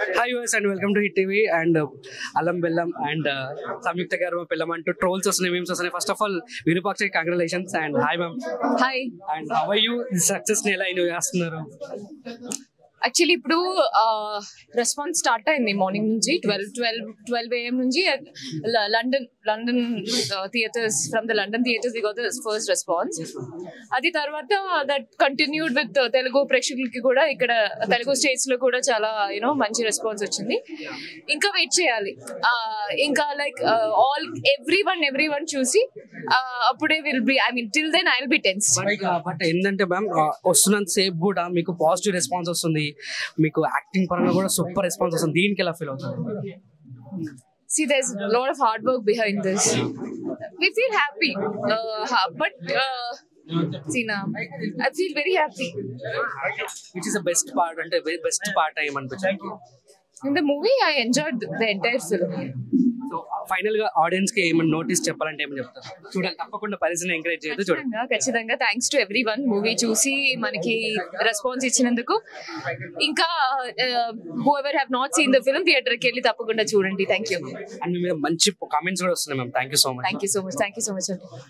hi US and welcome to hit TV and Allam Bellam and సంయుక్త గారు బెల్లం అంటూ ట్రోల్స్ వస్తున్నాయి మీమ్స్ వస్తున్నాయి first of all Virupaksha congratulations and hi ma'am hi and how you success ని ఎలా enjoy చేస్తున్నారు యాక్చువల్లీ ఇప్పుడు రెస్పాన్స్ స్టార్ట్ అయింది మార్నింగ్ నుంచి ట్వెల్వ్ ట్వెల్వ్ ట్వెల్వ్ ఏఎం నుంచి London London theatres from the London theatres the the first response అది తర్వాత that continued with Telugu ప్రేక్షకులకి కూడా ఇక్కడ తెలుగు స్టేట్స్ లో కూడా చాలా యూనో మంచి రెస్పాన్స్ వచ్చింది ఇంకా వెయిట్ చేయాలి Uh, ఇంకా like all everyone everyone చూసి uh, అప్పుడే will be I mean till then I will be tense but but ఏంటంటే మ్యామ్ వస్తున్నంత సేపు కూడా మీకు పాజిటివ్ రెస్పాన్స్ వస్తుంది మీకు యాక్టింగ్ పరంగా కూడా సూపర్ రెస్పాన్స్ వస్తుంది దీనికి ఎలా ఫీల్ అవుతుంది see there's a lot of hard work behind this we feel happy uh, ha- but uh, see now i feel very happy which is the best part అంటే best part ఏమనిపించింది in the movie i enjoyed the entire film so final గా audience కి ఏమైనా notice చెప్పాలంటే ఏమని చెప్తారు చూడాలి తప్పకుండా పరిస్థితిని ఎంకరేజ్ చేయదు చూడండి ఖచ్చితంగా ఖచ్చితంగా thanks to everyone movie చూసి మనకి రెస్పాన్స్ ఇచ్చినందుకు ఇంకా whoever have not seen the film థియేటర్కి వెళ్ళి తప్పకుండా చూడండి థ్యాంక్ యూ అండ్ మీ మీద మంచి కామెంట్స్ కూడా వస్తున్నాయి ma'am thank you so much thank you so much thank you so much అండి